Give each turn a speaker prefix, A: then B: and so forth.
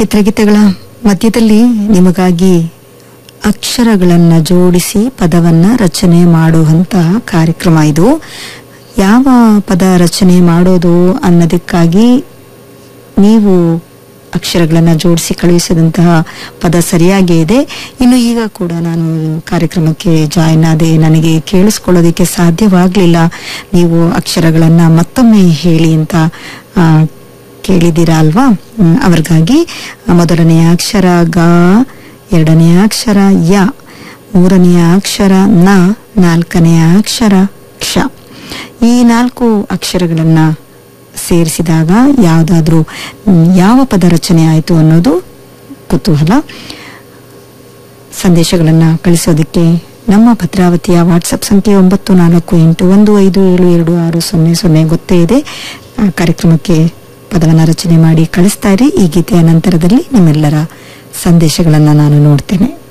A: ಚಿತ್ರಗೀತೆಗಳ ಮಧ್ಯದಲ್ಲಿ ನಿಮಗಾಗಿ ಅಕ್ಷರಗಳನ್ನು ಜೋಡಿಸಿ ಪದವನ್ನ ರಚನೆ ಮಾಡುವಂತಹ ಕಾರ್ಯಕ್ರಮ ಇದು ಯಾವ ಪದ ರಚನೆ ಮಾಡೋದು ಅನ್ನೋದಕ್ಕಾಗಿ ನೀವು ಅಕ್ಷರಗಳನ್ನು ಜೋಡಿಸಿ ಕಳುಹಿಸಿದಂತಹ ಪದ ಸರಿಯಾಗೇ ಇದೆ ಇನ್ನು ಈಗ ಕೂಡ ನಾನು ಕಾರ್ಯಕ್ರಮಕ್ಕೆ ಜಾಯಿನ್ ಆದೆ ನನಗೆ ಕೇಳಿಸ್ಕೊಳ್ಳೋದಕ್ಕೆ ಸಾಧ್ಯವಾಗಲಿಲ್ಲ ನೀವು ಅಕ್ಷರಗಳನ್ನು ಮತ್ತೊಮ್ಮೆ ಹೇಳಿ ಅಂತ ಆ, ಕೇಳಿದ್ದೀರಾ ಅಲ್ವಾ ಹ್ಮ್, ಅವ್ರಿಗಾಗಿ ಮೊದಲನೆಯ ಅಕ್ಷರ ಗ ಎರಡನೆಯ ಅಕ್ಷರ ಯ ಮೂರನೆಯ ಅಕ್ಷರ ನ ನಾಲ್ಕನೆಯ ಅಕ್ಷರ ಕ್ಷ ಈ ನಾಲ್ಕು ಅಕ್ಷರಗಳನ್ನ ಸೇರಿಸಿದಾಗ ಯಾವುದಾದ್ರೂ ಮ್, ಯಾವ ಪದ ರಚನೆ ಆಯಿತು ಅನ್ನೋದು ಕುತೂಹಲ ಸಂದೇಶಗಳನ್ನು ಕಳಿಸೋದಕ್ಕೆ ನಮ್ಮ ಭದ್ರಾವತಿಯ ವಾಟ್ಸಪ್ ಸಂಖ್ಯೆ ಒಂಬತ್ತು ನಾಲ್ಕು ಎಂಟು ಒಂದು ಐದು ಏಳು ಎರಡು ಆರು ಸೊನ್ನೆ ಸೊನ್ನೆ ಗೊತ್ತೇ ಇದೆ ಆ ಕಾರ್ಯಕ್ರಮಕ್ಕೆ ಪದವನ್ನು ರಚನೆ ಮಾಡಿ ಕಳಿಸ್ತಾ ಇರಿ ಈ ಗೀತೆಯ ನಂತರದಲ್ಲಿ ನಿಮ್ಮೆಲ್ಲರ ಸಂದೇಶಗಳನ್ನು ನಾನು ನೋಡ್ತೇನೆ